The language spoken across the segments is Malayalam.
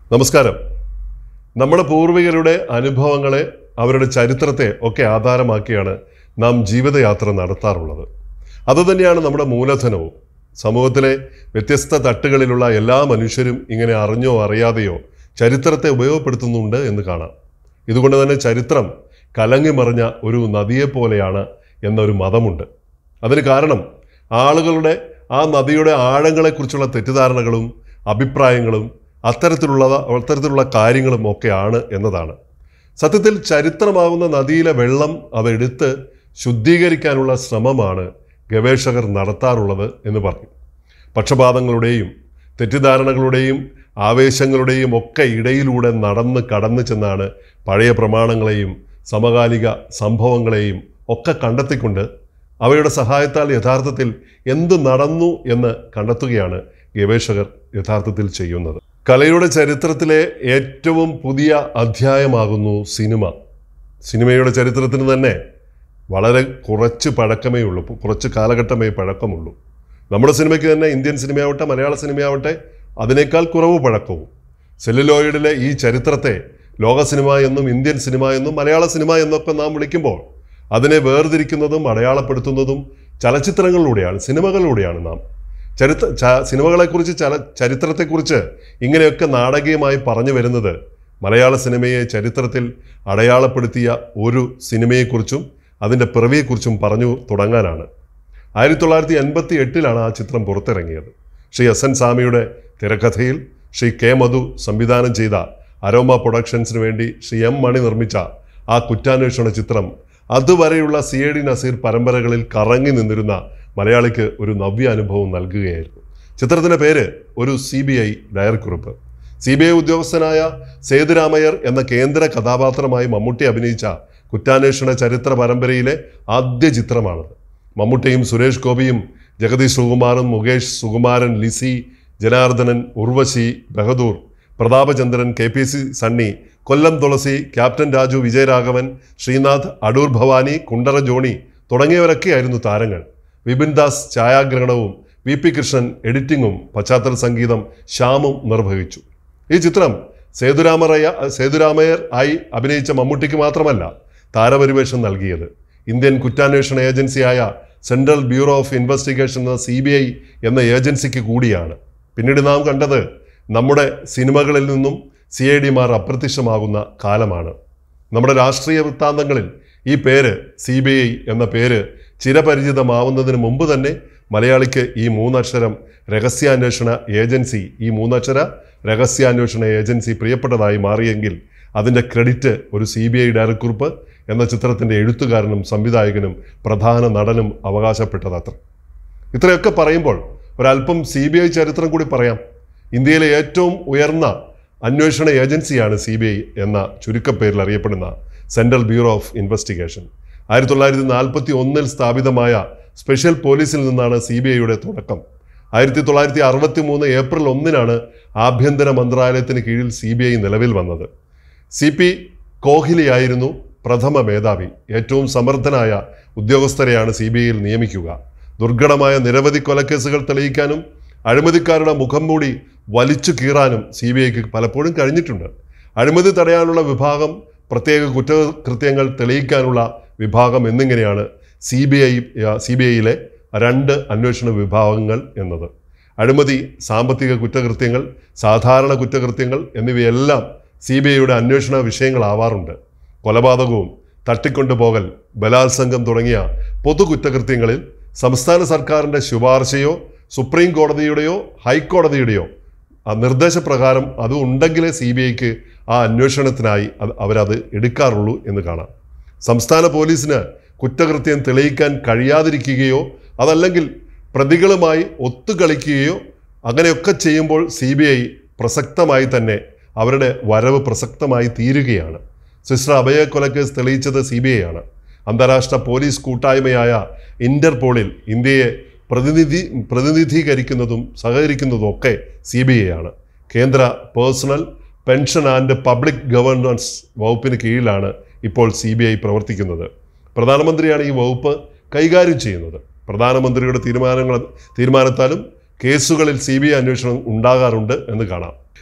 നമസ്കാരം നമ്മുടെ പൂർവികരുടെ അനുഭവങ്ങളെ അവരുടെ ചരിത്രത്തെ ഒക്കെ ആധാരമാക്കിയാണ് നാം ജീവിതയാത്ര നടത്താറുള്ളത് അതുതന്നെയാണ് നമ്മുടെ മൂലധനവും സമൂഹത്തിലെ വ്യത്യസ്ത തട്ടുകളിലുള്ള എല്ലാ മനുഷ്യരും ഇങ്ങനെ അറിഞ്ഞോ അറിയാതെയോ ചരിത്രത്തെ ഉപയോഗപ്പെടുത്തുന്നുണ്ട് എന്ന് കാണാം ഇതുകൊണ്ട് തന്നെ ചരിത്രം കലങ്ങി മറിഞ്ഞ ഒരു നദിയെപ്പോലെയാണ് എന്നൊരു മതമുണ്ട് അതിന് കാരണം ആളുകളുടെ ആ നദിയുടെ ആഴങ്ങളെക്കുറിച്ചുള്ള തെറ്റിദ്ധാരണകളും അഭിപ്രായങ്ങളും അത്തരത്തിലുള്ള അത്തരത്തിലുള്ള കാര്യങ്ങളും ഒക്കെയാണ് എന്നതാണ് സത്യത്തിൽ ചരിത്രമാകുന്ന നദിയിലെ വെള്ളം അതെടുത്ത് ശുദ്ധീകരിക്കാനുള്ള ശ്രമമാണ് ഗവേഷകർ നടത്താറുള്ളത് എന്ന് പറയും പക്ഷപാതങ്ങളുടെയും തെറ്റിദ്ധാരണകളുടെയും ആവേശങ്ങളുടെയും ഒക്കെ ഇടയിലൂടെ നടന്ന് കടന്നു ചെന്നാണ് പഴയ പ്രമാണങ്ങളെയും സമകാലിക സംഭവങ്ങളെയും ഒക്കെ കണ്ടെത്തിക്കൊണ്ട് അവയുടെ സഹായത്താൽ യഥാർത്ഥത്തിൽ എന്ത് നടന്നു എന്ന് കണ്ടെത്തുകയാണ് ഗവേഷകർ യഥാർത്ഥത്തിൽ ചെയ്യുന്നത് കലയുടെ ചരിത്രത്തിലെ ഏറ്റവും പുതിയ അധ്യായമാകുന്നു സിനിമ സിനിമയുടെ ചരിത്രത്തിന് തന്നെ വളരെ കുറച്ച് പഴക്കമേ ഉള്ളൂ കുറച്ച് കാലഘട്ടമേ പഴക്കമുള്ളൂ നമ്മുടെ സിനിമയ്ക്ക് തന്നെ ഇന്ത്യൻ സിനിമയാവട്ടെ മലയാള സിനിമയാവട്ടെ അതിനേക്കാൾ കുറവ് പഴക്കവും സെല്ലുലോയിഡിലെ ഈ ചരിത്രത്തെ ലോക സിനിമ എന്നും ഇന്ത്യൻ സിനിമ എന്നും മലയാള സിനിമ എന്നൊക്കെ നാം വിളിക്കുമ്പോൾ അതിനെ വേർതിരിക്കുന്നതും അടയാളപ്പെടുത്തുന്നതും ചലച്ചിത്രങ്ങളിലൂടെയാണ് സിനിമകളിലൂടെയാണ് നാം ചരിത്ര ച- സിനിമകളെക്കുറിച്ച് ചല ചരിത്രത്തെക്കുറിച്ച് ഇങ്ങനെയൊക്കെ നാടകീയമായി പറഞ്ഞു വരുന്നത് മലയാള സിനിമയെ ചരിത്രത്തിൽ അടയാളപ്പെടുത്തിയ ഒരു സിനിമയെക്കുറിച്ചും അതിൻ്റെ പിറവിയെക്കുറിച്ചും പറഞ്ഞു തുടങ്ങാനാണ് ആയിരത്തി തൊള്ളായിരത്തി എൺപത്തി എട്ടിലാണ് ആ ചിത്രം പുറത്തിറങ്ങിയത് ശ്രീ എസ് എൻ സ്വാമിയുടെ തിരക്കഥയിൽ ശ്രീ കെ മധു സംവിധാനം ചെയ്ത അരോമ പ്രൊഡക്ഷൻസിന് വേണ്ടി ശ്രീ എം മണി നിർമ്മിച്ച ആ കുറ്റാന്വേഷണ ചിത്രം അതുവരെയുള്ള സി എ ഡി നസീർ പരമ്പരകളിൽ കറങ്ങി നിന്നിരുന്ന മലയാളിക്ക് ഒരു നവ്യ അനുഭവം നൽകുകയായിരുന്നു ചിത്രത്തിൻ്റെ പേര് ഒരു സി ബി ഐ ഡയറിക്കുറിപ്പ് സി ബി ഐ ഉദ്യോഗസ്ഥനായ സേതുരാമയ്യർ എന്ന കേന്ദ്ര കഥാപാത്രമായി മമ്മൂട്ടി അഭിനയിച്ച കുറ്റാന്വേഷണ ചരിത്ര പരമ്പരയിലെ ആദ്യ ചിത്രമാണത് മമ്മൂട്ടിയും സുരേഷ് ഗോപിയും ജഗദീഷ് സുകുമാറും Mukesh Sukumaran Lissy Janardhanan Urvashi Bahadur Prathapachandran K P C Sunny Kollam Thulasi captain Raju Vijayaraghavan Sreenath Adoor Bhavani Kundara Johnny തുടങ്ങിയവരൊക്കെയായിരുന്നു താരങ്ങൾ വിപിൻ ദാസ് ഛായാഗ്രഹണവും വി പി കൃഷ്ണൻ എഡിറ്റിംഗും പശ്ചാത്തല സംഗീതം ശ്യാമും നിർവഹിച്ചു ഈ ചിത്രം സേതുരാമറയ്യ സേതുരാമയ്യർ ആയി അഭിനയിച്ച മമ്മൂട്ടിക്ക് മാത്രമല്ല താരപരിവേഷം നൽകിയത് ഇന്ത്യൻ കുറ്റാന്വേഷണ ഏജൻസിയായ സെൻട്രൽ ബ്യൂറോ ഓഫ് ഇൻവെസ്റ്റിഗേഷൻ എന്ന സി ബി ഐ എന്ന ഏജൻസിക്ക് കൂടിയാണ് പിന്നീട് നാം കണ്ടത് നമ്മുടെ സിനിമകളിൽ നിന്നും സി ഐ ഡിമാർ അപ്രത്യക്ഷമാകുന്ന കാലമാണ് നമ്മുടെ രാഷ്ട്രീയ വൃത്താന്തങ്ങളിൽ ഈ പേര് സി ബി ഐ എന്ന പേര് ചിരപരിചിതമാവുന്നതിന് മുമ്പ് തന്നെ മലയാളിക്ക് ഈ മൂന്നക്ഷരം രഹസ്യാന്വേഷണ ഏജൻസി ഈ മൂന്നക്ഷര രഹസ്യാന്വേഷണ ഏജൻസി പ്രിയപ്പെട്ടതായി മാറിയെങ്കിൽ അതിൻ്റെ ക്രെഡിറ്റ് ഒരു സി ബി ഐ ഡയറക്കുറിപ്പ് എന്ന ചിത്രത്തിൻ്റെ എഴുത്തുകാരനും സംവിധായകനും പ്രധാന നടനും അവകാശപ്പെട്ടതത്ര ഇത്രയൊക്കെ പറയുമ്പോൾ ഒരല്പം സി ബി ഐ ചരിത്രം കൂടി പറയാം ഇന്ത്യയിലെ ഏറ്റവും ഉയർന്ന അന്വേഷണ ഏജൻസിയാണ് സി ബി ഐ എന്ന ചുരുക്കപ്പേരിൽ അറിയപ്പെടുന്ന സെൻട്രൽ ബ്യൂറോ ഓഫ് ഇൻവെസ്റ്റിഗേഷൻ ആയിരത്തി തൊള്ളായിരത്തി നാൽപ്പത്തി ഒന്നിൽ സ്ഥാപിതമായ സ്പെഷ്യൽ പോലീസിൽ നിന്നാണ് സി ബി ഐയുടെ തുടക്കം ആയിരത്തി തൊള്ളായിരത്തി അറുപത്തി മൂന്ന് ഏപ്രിൽ ഒന്നിനാണ് ആഭ്യന്തര മന്ത്രാലയത്തിന് കീഴിൽ സി ബി ഐ നിലവിൽ വന്നത് സി പി കോഹ്ലിയായിരുന്നു പ്രഥമ മേധാവി ഏറ്റവും സമർത്ഥനായ ഉദ്യോഗസ്ഥരെയാണ് സി ബി ഐയിൽ നിയമിക്കുക ദുർഘടമായ നിരവധി കൊലക്കേസുകൾ തെളിയിക്കാനും അഴിമതിക്കാരുടെ മുഖം മൂടി വലിച്ചു കീറാനും സി ബി ഐക്ക് പലപ്പോഴും കഴിഞ്ഞിട്ടുണ്ട് അഴിമതി തടയാനുള്ള വിഭാഗം പ്രത്യേക കുറ്റകൃത്യങ്ങൾ തെളിയിക്കാനുള്ള വിഭാഗം എന്നിങ്ങനെയാണ് C B I C B ഐയിലെ രണ്ട് അന്വേഷണ വിഭാഗങ്ങൾ എന്നത് അഴിമതി സാമ്പത്തിക കുറ്റകൃത്യങ്ങൾ സാധാരണ കുറ്റകൃത്യങ്ങൾ എന്നിവയെല്ലാം സി ബി ഐയുടെ അന്വേഷണ വിഷയങ്ങളാവാറുണ്ട് കൊലപാതകവും തട്ടിക്കൊണ്ടുപോകൽ ബലാത്സംഗം തുടങ്ങിയ പൊതുകുറ്റകൃത്യങ്ങളിൽ സംസ്ഥാന സർക്കാരിൻ്റെ ശുപാർശയോ സുപ്രീം കോടതിയുടെയോ ഹൈക്കോടതിയുടെയോ ആ നിർദ്ദേശപ്രകാരം അത് ഉണ്ടെങ്കിലേ സി ബി ഐക്ക് ആ അന്വേഷണത്തിനായി അത് അവരത് എടുക്കാറുള്ളൂ എന്ന് കാണാം സംസ്ഥാന പോലീസിന് കുറ്റകൃത്യം തെളിയിക്കാൻ കഴിയാതിരിക്കുകയോ അതല്ലെങ്കിൽ പ്രതികളുമായി ഒത്തുകളിക്കുകയോ അങ്ങനെയൊക്കെ ചെയ്യുമ്പോൾ സി ബി ഐ പ്രസക്തമായി തന്നെ അവരുടെ വരവ് പ്രസക്തമായി തീരുകയാണ് സിസ്റ്റർ അഭയ കൊലക്കേസ് തെളിയിച്ചത് സി ബി ഐ ആണ് അന്താരാഷ്ട്ര പോലീസ് കൂട്ടായ്മയായ ഇന്റർപോളിൽ ഇന്ത്യയെ പ്രതിനിധി പ്രതിനിധീകരിക്കുന്നതും സഹകരിക്കുന്നതും ഒക്കെ സി ബി ഐ ആണ് കേന്ദ്ര personnel pension and public governance വകുപ്പിന് കീഴിലാണ് ഇപ്പോൾ സി ബി ഐ പ്രവർത്തിക്കുന്നത് പ്രധാനമന്ത്രിയാണ് ഈ വകുപ്പ് കൈകാര്യം ചെയ്യുന്നത് പ്രധാനമന്ത്രിയുടെ തീരുമാനങ്ങൾ തീരുമാനത്താലും കേസുകളിൽ സി ബി ഐ അന്വേഷണം ഉണ്ടാകാറുണ്ട് എന്ന് കാണാം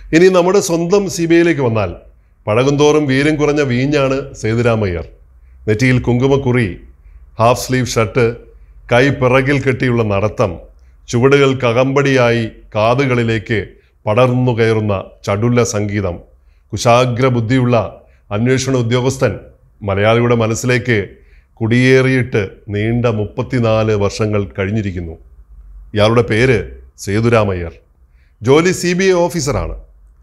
ഇനി നമ്മുടെ സ്വന്തം സി ബി ഐയിലേക്ക് വന്നാൽ പഴകുന്തോറും വീര്യം കുറഞ്ഞ വീഞ്ഞാണ് സേതുരാമയ്യർ നെറ്റിയിൽ കുങ്കുമക്കുറി ഹാഫ് സ്ലീവ് ഷർട്ട് കൈ പിറകിൽ കെട്ടിയുള്ള നടത്തം ചുവടുകൾ കകമ്പടിയായി കാതുകളിലേക്ക് പടർന്നു കയറുന്ന ചടുല സംഗീതം കുശാഗ്ര ബുദ്ധിയുള്ള അന്വേഷണ ഉദ്യോഗസ്ഥൻ മലയാളിയുടെ മനസ്സിലേക്ക് കുടിയേറിയിട്ട് നീണ്ട മുപ്പത്തിനാല് വർഷങ്ങൾ കഴിഞ്ഞിരിക്കുന്നു ഇയാളുടെ പേര് സേതുരാമയ്യർ ജോലി സി ബി ഐ ഓഫീസറാണ്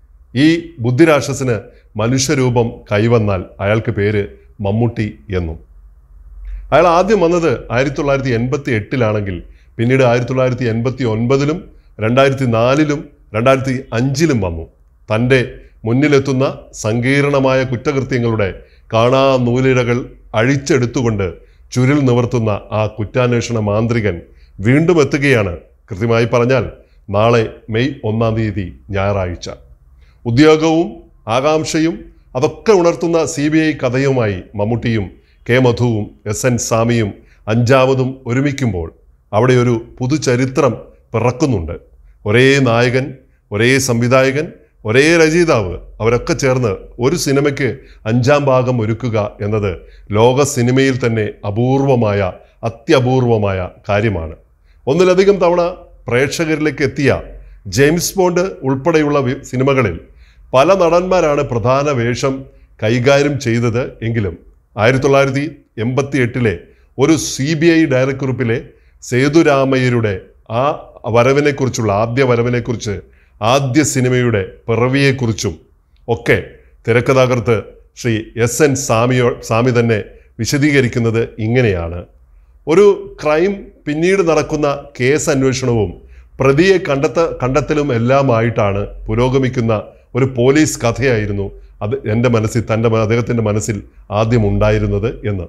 ഈ ബുദ്ധിരാക്ഷസിന് മനുഷ്യരൂപം കൈവന്നാൽ അയാൾക്ക് പേര് മമ്മൂട്ടി എന്നും അയാൾ ആദ്യം വന്നത് ആയിരത്തി തൊള്ളായിരത്തി എൺപത്തി എട്ടിലാണെങ്കിൽ പിന്നീട് ആയിരത്തി തൊള്ളായിരത്തി എൺപത്തി ഒൻപതിലും രണ്ടായിരത്തി നാലിലും രണ്ടായിരത്തി അഞ്ചിലും വന്നു തൻ്റെ മുന്നിലെത്തുന്ന സങ്കീർണമായ കുറ്റകൃത്യങ്ങളുടെ കാണാ നൂലിഴകൾ അഴിച്ചെടുത്തുകൊണ്ട് ചുരുൾ നിവർത്തുന്ന ആ കുറ്റാന്വേഷണ മാന്ത്രികൻ വീണ്ടും എത്തുകയാണ് കൃത്യമായി പറഞ്ഞാൽ നാളെ മെയ് ഒന്നാം തീയതി ഞായറാഴ്ച ഉദ്യോഗവും ആകാംക്ഷയും അതൊക്കെ ഉണർത്തുന്ന സി ബി ഐ കഥയുമായി മമ്മൂട്ടിയും കെ മധുവും എസ് എൻ സാമിയും അഞ്ചാമതും ഒരുമിക്കുമ്പോൾ അവിടെ ഒരു പുതുചരിത്രം പിറക്കുന്നുണ്ട് ഒരേ നായകൻ ഒരേ സംവിധായകൻ ഒരേ രചയിതാവ് അവരൊക്കെ ചേർന്ന് ഒരു സിനിമയ്ക്ക് അഞ്ചാം ഭാഗം ഒരുക്കുക എന്നത് ലോക സിനിമയിൽ തന്നെ അപൂർവമായ അത്യപൂർവമായ കാര്യമാണ് ഒന്നിലധികം തവണ പ്രേക്ഷകരിലേക്ക് എത്തിയ ജെയിംസ് ബോണ്ട് ഉൾപ്പെടെയുള്ള വി- സിനിമകളിൽ പല നടന്മാരാണ് പ്രധാന വേഷം കൈകാര്യം ചെയ്തത് എങ്കിലും ആയിരത്തി തൊള്ളായിരത്തി എൺപത്തി എട്ടിലെ ഒരു സി ബി ഐ ഡയറക്കുറിപ്പിലെ സേതുരാമയ്യരുടെ ആ വരവിനെക്കുറിച്ചുള്ള ആദ്യ വരവിനെക്കുറിച്ച് ആദ്യ സിനിമയുടെ പിറവിയെക്കുറിച്ചും ഒക്കെ തിരക്കഥാകൃത്ത് ശ്രീ എസ് എൻ സാമിയോ സാമി തന്നെ വിശദീകരിക്കുന്നത് ഇങ്ങനെയാണ് ഒരു ക്രൈം പിന്നീട് നടക്കുന്ന കേസ് അന്വേഷണവും പ്രതിയെ കണ്ടെത്ത കണ്ടെത്തലും എല്ലാമായിട്ടാണ് പുരോഗമിക്കുന്ന ഒരു പോലീസ് കഥയായിരുന്നു അത് എൻ്റെ മനസ്സിൽ തൻ്റെ മ- അദ്ദേഹത്തിൻ്റെ മനസ്സിൽ ആദ്യം ഉണ്ടായിരുന്നത് എന്ന്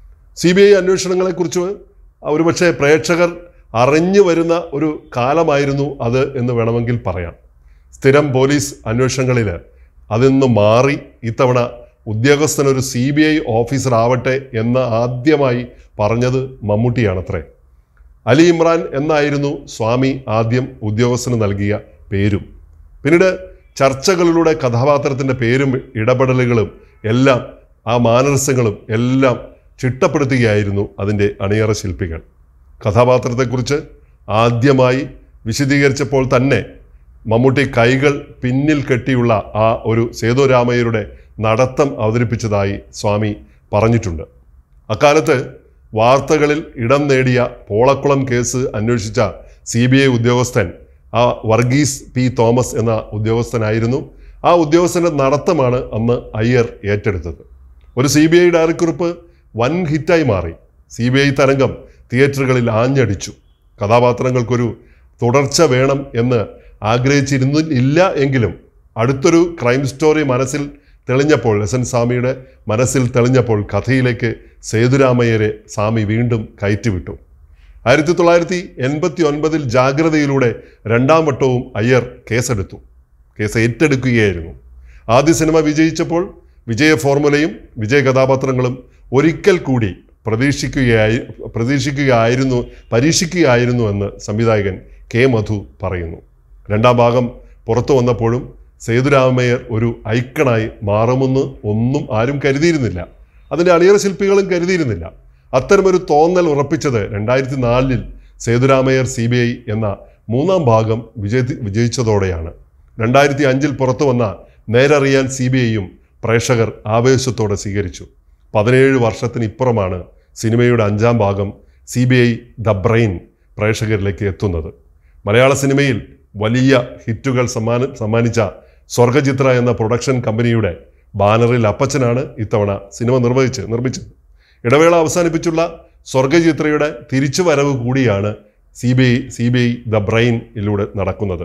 സി ബി ഐ അന്വേഷണങ്ങളെക്കുറിച്ച് ഒരുപക്ഷെ പ്രേക്ഷകർ അറിഞ്ഞു വരുന്ന ഒരു കാലമായിരുന്നു അത് എന്ന് വേണമെങ്കിൽ പറയാം സ്ഥിരം പോലീസ് അന്വേഷണങ്ങളിൽ അതിൽ നിന്ന് മാറി ഇത്തവണ ഉദ്യോഗസ്ഥനൊരു സി ബി ഐ ഓഫീസർ ആവട്ടെ എന്ന് ആദ്യമായി പറഞ്ഞത് മമ്മൂട്ടിയാണത്രേ അലി ഇമ്രാൻ എന്നായിരുന്നു സ്വാമി ആദ്യം ഉദ്യോഗസ്ഥന് നൽകിയ പേരും പിന്നീട് ചർച്ചകളിലൂടെ കഥാപാത്രത്തിൻ്റെ പേരും ഇടപെടലുകളും എല്ലാം ആ മാനരസങ്ങളും എല്ലാം ചിട്ടപ്പെടുത്തുകയായിരുന്നു അതിൻ്റെ അണിയറ ശില്പികൾ കഥാപാത്രത്തെക്കുറിച്ച് ആദ്യമായി വിശദീകരിച്ചപ്പോൾ തന്നെ മമ്മൂട്ടി കൈകൾ പിന്നിൽ കെട്ടിയുള്ള ആ ഒരു സേതുരാമയ്യരുടെ നടത്തം അവതരിപ്പിച്ചതായി സ്വാമി പറഞ്ഞിട്ടുണ്ട് അക്കാലത്ത് വാർത്തകളിൽ ഇടം നേടിയ പോളക്കുളം കേസ് അന്വേഷിച്ച സി ബി ഐ ഉദ്യോഗസ്ഥൻ ആ വർഗീസ് പി തോമസ് എന്ന ഉദ്യോഗസ്ഥനായിരുന്നു ആ ഉദ്യോഗസ്ഥന്റെ നടത്തമാണ് അന്ന് അയ്യർ ഏറ്റെടുത്തത് ഒരു സി ബി ഐ ഡയറക്കുറിപ്പ് വൻ ഹിറ്റായി മാറി സി ബി ഐ തരംഗം തിയേറ്ററുകളിൽ ആഞ്ഞടിച്ചു കഥാപാത്രങ്ങൾക്കൊരു തുടർച്ച വേണം എന്ന് ആഗ്രഹിച്ചിരുന്നു ഇല്ല എങ്കിലും അടുത്തൊരു ക്രൈം സ്റ്റോറി മനസ്സിൽ തെളിഞ്ഞപ്പോൾ എസ് എൻ സ്വാമിയുടെ മനസ്സിൽ തെളിഞ്ഞപ്പോൾ കഥയിലേക്ക് സേതുരാമയ്യരെ സ്വാമി വീണ്ടും കയറ്റിവിട്ടു ആയിരത്തി തൊള്ളായിരത്തി എൺപത്തി ഒൻപതിൽ ജാഗ്രതയിലൂടെ രണ്ടാം വട്ടവും അയ്യർ കേസെടുത്തു കേസ് ഏറ്റെടുക്കുകയായിരുന്നു ആദ്യ സിനിമ വിജയിച്ചപ്പോൾ വിജയ ഫോർമുലയും വിജയ കഥാപാത്രങ്ങളും ഒരിക്കൽ കൂടി പ്രതീക്ഷിക്കുകയായി പ്രതീക്ഷിക്കുകയായിരുന്നു പരീക്ഷിക്കുകയായിരുന്നു എന്ന് സംവിധായകൻ കെ മധു പറയുന്നു രണ്ടാം ഭാഗം പുറത്തു വന്നപ്പോഴും സേതുരാമയ്യർ ഒരു ഐക്കണായി മാറുമെന്ന് ഒന്നും ആരും കരുതിയിരുന്നില്ല അതിൻ്റെ അണിയറ ശില്പികളും കരുതിയിരുന്നില്ല അത്തരമൊരു തോന്നൽ ഉറപ്പിച്ചത് രണ്ടായിരത്തി നാലിൽ സേതുരാമയ്യർ സി ബി ഐ എന്ന മൂന്നാം ഭാഗം വിജയി വിജയിച്ചതോടെയാണ് രണ്ടായിരത്തി അഞ്ചിൽ പുറത്തു വന്ന നേരറിയാൻ സി ബി ഐയും പ്രേക്ഷകർ ആവേശത്തോടെ സ്വീകരിച്ചു പതിനേഴ് വർഷത്തിനിപ്പുറമാണ് സിനിമയുടെ അഞ്ചാം ഭാഗം C B I the brain പ്രേക്ഷകരിലേക്ക് എത്തുന്നത് മലയാള സിനിമയിൽ വലിയ ഹിറ്റുകൾ സമ്മാന സമ്മാനിച്ച സ്വർഗചിത്ര എന്ന പ്രൊഡക്ഷൻ കമ്പനിയുടെ ബാനറിൽ അപ്പച്ചനാണ് ഇത്തവണ സിനിമ നിർവഹിച്ച് നിർമ്മിച്ചത് ഇടവേള അവസാനിപ്പിച്ചുള്ള സ്വർഗചിത്രയുടെ തിരിച്ചുവരവ് കൂടിയാണ് C B I C B I the ബ്രെയിനിലൂടെ നടക്കുന്നത്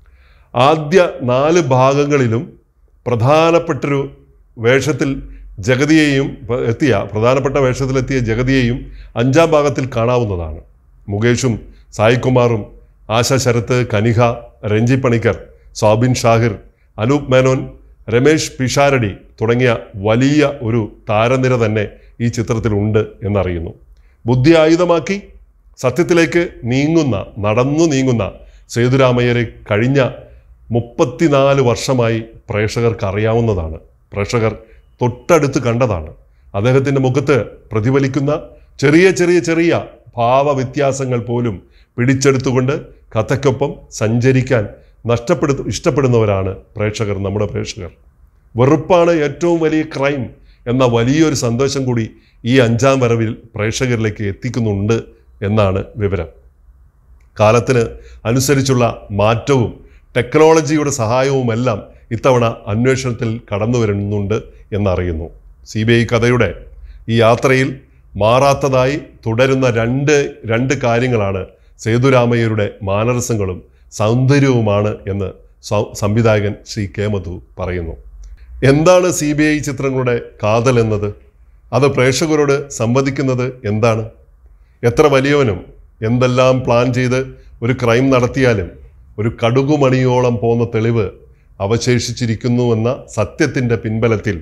ആദ്യ നാല് ഭാഗങ്ങളിലും പ്രധാനപ്പെട്ടൊരു വേഷത്തിൽ ജഗതിയെയും പ- എത്തിയ പ്രധാനപ്പെട്ട വേഷത്തിലെത്തിയ ജഗതിയെയും അഞ്ചാം ഭാഗത്തിൽ കാണാവുന്നതാണ് മുകേഷും സായികുമാറും ആശ ശരത്ത് കനിക രഞ്ജി പണിക്കർ സോബിൻ ഷാഹിർ അനൂപ് മേനോൻ രമേഷ് പിഷാരടി തുടങ്ങിയ വലിയ ഒരു താരനിര തന്നെ ഈ ചിത്രത്തിൽ ഉണ്ട് എന്നറിയുന്നു ബുദ്ധി ആയുധമാക്കി സത്യത്തിലേക്ക് നീങ്ങുന്ന നടന്നു നീങ്ങുന്ന സേതുരാമയ്യരെ കഴിഞ്ഞ മുപ്പത്തിനാല് വർഷമായി പ്രേക്ഷകർക്ക് അറിയാവുന്നതാണ് പ്രേക്ഷകർ തൊട്ടടുത്ത് കണ്ടതാണ് അദ്ദേഹത്തിൻ്റെ മുഖത്ത് പ്രതിഫലിക്കുന്ന ചെറിയ ചെറിയ ചെറിയ ഭാവവ്യത്യാസങ്ങൾ പോലും പിടിച്ചെടുത്തുകൊണ്ട് കഥയ്ക്കൊപ്പം സഞ്ചരിക്കാൻ നഷ്ടപ്പെടു ഇഷ്ടപ്പെടുന്നവരാണ് പ്രേക്ഷകർ നമ്മുടെ പ്രേക്ഷകർ വെറുപ്പാണ് ഏറ്റവും വലിയ ക്രൈം എന്ന വലിയൊരു സന്ദേശം കൂടി ഈ അഞ്ചാം വരവിൽ പ്രേക്ഷകരിലേക്ക് എത്തിക്കുന്നുണ്ട് എന്നാണ് വിവരം കാലത്തിന് അനുസരിച്ചുള്ള മാറ്റവും ടെക്നോളജിയുടെ സഹായവുമെല്ലാം ഇത്തവണ അന്വേഷണത്തിൽ കടന്നു വരുന്നുണ്ട് എന്നറിയുന്നു സി ബി ഐ കഥയുടെ ഈ യാത്രയിൽ മാറാത്തതായി തുടരുന്ന രണ്ട് രണ്ട് കാര്യങ്ങളാണ് സേതുരാമയ്യരുടെ മാനരസങ്ങളും സൗന്ദര്യവുമാണ് എന്ന് സൗ- സംവിധായകൻ ശ്രീ കെ മധു പറയുന്നു എന്താണ് സി ബി ഐ ചിത്രങ്ങളുടെ കാതൽ എന്നത് അത് പ്രേക്ഷകരോട് സംവദിക്കുന്നത് എന്താണ് എത്ര വലിയവനും എന്തെല്ലാം പ്ലാൻ ചെയ്ത് ഒരു ക്രൈം നടത്തിയാലും ഒരു കടുകുമണിയോളം പോന്ന തെളിവ് അവശേഷിച്ചിരിക്കുന്നുവെന്ന സത്യത്തിൻ്റെ പിൻബലത്തിൽ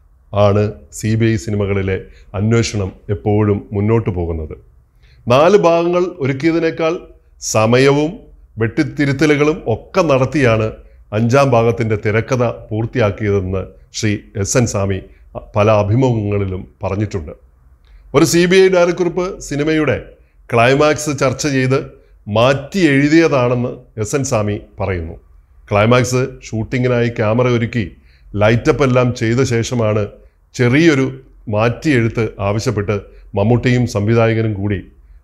ആണ് സി ബി ഐ സിനിമകളിലെ അന്വേഷണം എപ്പോഴും മുന്നോട്ട് പോകുന്നത് നാല് ഭാഗങ്ങൾ ഒരുക്കിയതിനേക്കാൾ സമയവും വെട്ടിത്തിരുത്തലുകളും ഒക്കെ നടത്തിയാണ് അഞ്ചാം ഭാഗത്തിൻ്റെ തിരക്കഥ പൂർത്തിയാക്കിയതെന്ന് ശ്രീ എസ് എൻ സ്വാമി പല അഭിമുഖങ്ങളിലും പറഞ്ഞിട്ടുണ്ട് ഒരു സി ബി ഐ ഡയറക്കുറിപ്പ് സിനിമയുടെ ക്ലൈമാക്സ് ചർച്ച ചെയ്ത് മാറ്റി എഴുതിയതാണെന്ന് എസ് എൻ സ്വാമി പറയുന്നു ക്ലൈമാക്സ് ഷൂട്ടിങ്ങിനായി ക്യാമറ ഒരുക്കി ലൈറ്റപ്പ് എല്ലാം ചെയ്ത ശേഷമാണ് ചെറിയൊരു മാറ്റി എഴുത്ത് ആവശ്യപ്പെട്ട് മമ്മൂട്ടിയും സംവിധായകനും കൂടി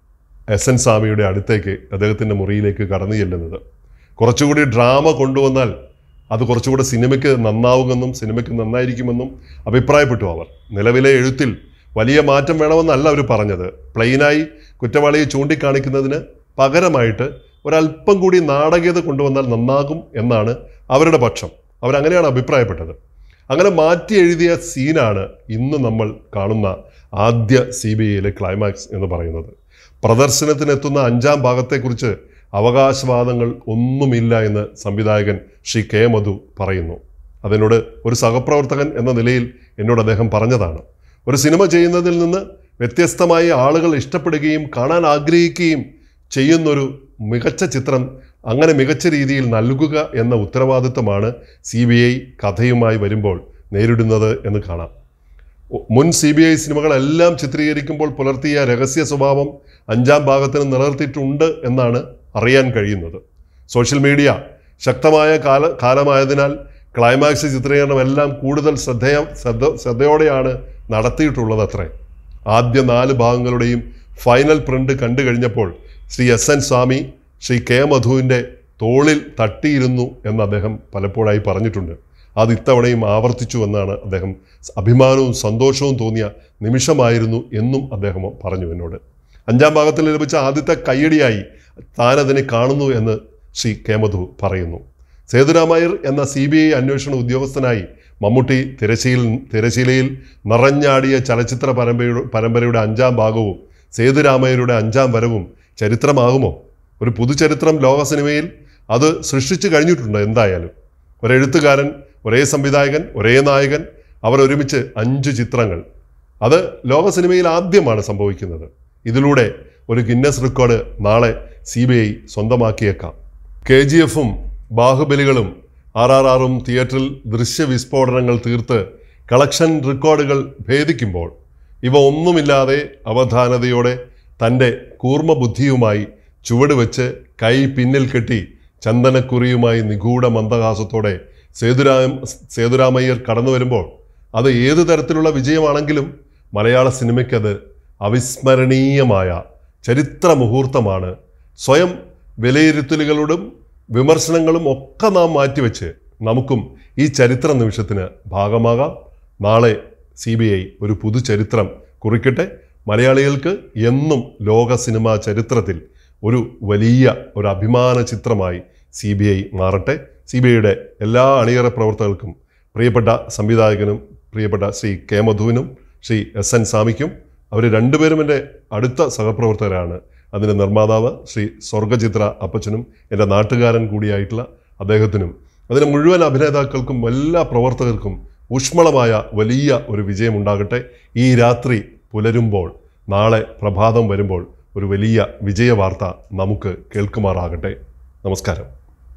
എസ് എൻ സ്വാമിയുടെ അടുത്തേക്ക് അദ്ദേഹത്തിൻ്റെ മുറിയിലേക്ക് കടന്നു ചെല്ലുന്നത് കുറച്ചുകൂടി ഡ്രാമ കൊണ്ടുവന്നാൽ അത് കുറച്ചുകൂടി സിനിമയ്ക്ക് നന്നാവുമെന്നും സിനിമയ്ക്ക് നന്നായിരിക്കുമെന്നും അഭിപ്രായപ്പെട്ടു അവർ നിലവിലെ എഴുത്തിൽ വലിയ മാറ്റം വേണമെന്നല്ല അവർ പറഞ്ഞത് പ്ലെയിനായി കുറ്റവാളിയെ ചൂണ്ടിക്കാണിക്കുന്നതിന് പകരമായിട്ട് ഒരല്പം കൂടി നാടകീയത കൊണ്ടുവന്നാൽ നന്നാകും എന്നാണ് അവരുടെ പക്ഷം അവരങ്ങനെയാണ് അഭിപ്രായപ്പെട്ടത് അങ്ങനെ മാറ്റി എഴുതിയ സീനാണ് ഇന്ന് നമ്മൾ കാണുന്ന ആദ്യ സി ബി ഐയിലെ ക്ലൈമാക്സ് എന്ന് പറയുന്നത് പ്രദർശനത്തിനെത്തുന്ന അഞ്ചാം ഭാഗത്തെക്കുറിച്ച് അവകാശവാദങ്ങൾ ഒന്നുമില്ല എന്ന് സംവിധായകൻ ശ്രീ കെ മധു പറയുന്നു അതിനോട് ഒരു സഹപ്രവർത്തകൻ എന്ന നിലയിൽ എന്നോട് അദ്ദേഹം പറഞ്ഞതാണ് ഒരു സിനിമ ചെയ്യുന്നതിൽ നിന്ന് വ്യത്യസ്തമായി ആളുകൾ ഇഷ്ടപ്പെടുകയും കാണാൻ ആഗ്രഹിക്കുകയും ചെയ്യുന്നൊരു മികച്ച ചിത്രം അങ്ങനെ മികച്ച രീതിയിൽ നൽകുക എന്ന ഉത്തരവാദിത്തമാണ് സി ബി ഐ കഥയുമായി വരുമ്പോൾ നേരിടുന്നത് എന്ന് കാണാം മുൻ സി ബി ഐ സിനിമകളെല്ലാം ചിത്രീകരിക്കുമ്പോൾ പുലർത്തിയ രഹസ്യ സ്വഭാവം അഞ്ചാം ഭാഗത്തിന് നിലനിർത്തിയിട്ടുണ്ട് എന്നാണ് അറിയാൻ കഴിയുന്നത് സോഷ്യൽ മീഡിയ ശക്തമായ കാല കാലമായതിനാൽ ക്ലൈമാക്സ് ചിത്രീകരണം എല്ലാം കൂടുതൽ ശ്രദ്ധേയ ശ്രദ്ധ ശ്രദ്ധയോടെയാണ് നടത്തിയിട്ടുള്ളത് അത്രേ ആദ്യ നാല് ഭാഗങ്ങളുടെയും ഫൈനൽ പ്രിന്റ് കണ്ടു കഴിഞ്ഞപ്പോൾ Shri S N Swami Shri K മധുവിൻ്റെ തോളിൽ തട്ടിയിരുന്നു എന്ന് അദ്ദേഹം പലപ്പോഴായി പറഞ്ഞിട്ടുണ്ട് അത് ഇത്തവണയും ആവർത്തിച്ചു എന്നാണ് അദ്ദേഹം അഭിമാനവും സന്തോഷവും തോന്നിയ നിമിഷമായിരുന്നു എന്നും അദ്ദേഹം പറഞ്ഞു എന്നോട് അഞ്ചാം ഭാഗത്തിൽ ലഭിച്ച ആദ്യത്തെ കയ്യടിയായി താനതിനെ കാണുന്നു എന്ന് ശ്രീ കെ മധു പറയുന്നു സേതുരാമയ്യർ എന്ന സി ബി ഐ അന്വേഷണ ഉദ്യോഗസ്ഥനായി മമ്മൂട്ടി തിരശീൽ തിരശീലയിൽ നിറഞ്ഞാടിയ ചലച്ചിത്ര പരമ്പരയുടെ പരമ്പരയുടെ അഞ്ചാം ഭാഗവും സേതുരാമയ്യരുടെ അഞ്ചാം വരവും ചരിത്രമാകുമോ ഒരു പുതുചരിത്രം ലോക സിനിമയിൽ അത് സൃഷ്ടിച്ചു കഴിഞ്ഞിട്ടുണ്ട് എന്തായാലും ഒരെഴുത്തുകാരൻ ഒരേ സംവിധായകൻ ഒരേ നായകൻ അവർ ഒരുമിച്ച് അഞ്ച് ചിത്രങ്ങൾ അത് ലോക സിനിമയിൽ ആദ്യമാണ് സംഭവിക്കുന്നത് ഇതിലൂടെ ഒരു ഗിന്നസ് റെക്കോർഡ് നാളെ സി ബി ഐ സ്വന്തമാക്കിയേക്കാം കെ ജി എഫും ബാഹുബലികളും ആർ ആർ ആറും തിയേറ്ററിൽ ദൃശ്യവിസ്ഫോടനങ്ങൾ തീർത്ത് കളക്ഷൻ റെക്കോർഡുകൾ ഭേദിക്കുമ്പോൾ ഇവ ഒന്നുമില്ലാതെ അവധാനതയോടെ തൻ്റെ കൂർമ്മബുദ്ധിയുമായി ചുവട് വെച്ച് കൈ പിന്നിൽ കെട്ടി ചന്ദനക്കുറിയുമായി നിഗൂഢ മന്ദഹാസത്തോടെ സേതുരാം സേതുരാമയ്യർ കടന്നു വരുമ്പോൾ അത് ഏത് തരത്തിലുള്ള വിജയമാണെങ്കിലും മലയാള സിനിമയ്ക്കത് അവിസ്മരണീയമായ ചരിത്ര മുഹൂർത്തമാണ് സ്വയം വിലയിരുത്തലുകളോടും വിമർശനങ്ങളും ഒക്കെ നാം മാറ്റിവെച്ച് നമുക്കും ഈ ചരിത്ര നിമിഷത്തിന് ഭാഗമാകാം നാളെ സി ബി ഐ ഒരു പുതുചരിത്രം കുറിക്കട്ടെ മലയാളികൾക്ക് എന്നും ലോക സിനിമാ ചരിത്രത്തിൽ ഒരു വലിയ ഒരു അഭിമാന ചിത്രമായി സി ബി ഐ മാറട്ടെ സി ബി ഐയുടെ എല്ലാ അണിയറ പ്രവർത്തകർക്കും പ്രിയപ്പെട്ട സംവിധായകനും പ്രിയപ്പെട്ട ശ്രീ കെ മധുവിനും ശ്രീ എസ് എൻ സ്വാമിക്കും അവർ രണ്ടുപേരും എൻ്റെ അടുത്ത സഹപ്രവർത്തകരാണ് അതിൻ്റെ നിർമ്മാതാവ് ശ്രീ സ്വർഗചിത്ര അപ്പച്ചനും എൻ്റെ നാട്ടുകാരൻ കൂടിയായിട്ടുള്ള അദ്ദേഹത്തിനും അതിന് മുഴുവൻ അഭിനേതാക്കൾക്കും എല്ലാ പ്രവർത്തകർക്കും ഊഷ്മളമായ വലിയ ഒരു വിജയമുണ്ടാകട്ടെ ഈ രാത്രി പുലരുമ്പോൾ നാളെ പ്രഭാതം വരുമ്പോൾ ഒരു വലിയ വിജയവാർത്ത നമുക്ക് കേൾക്കുമാറാകട്ടെ നമസ്കാരം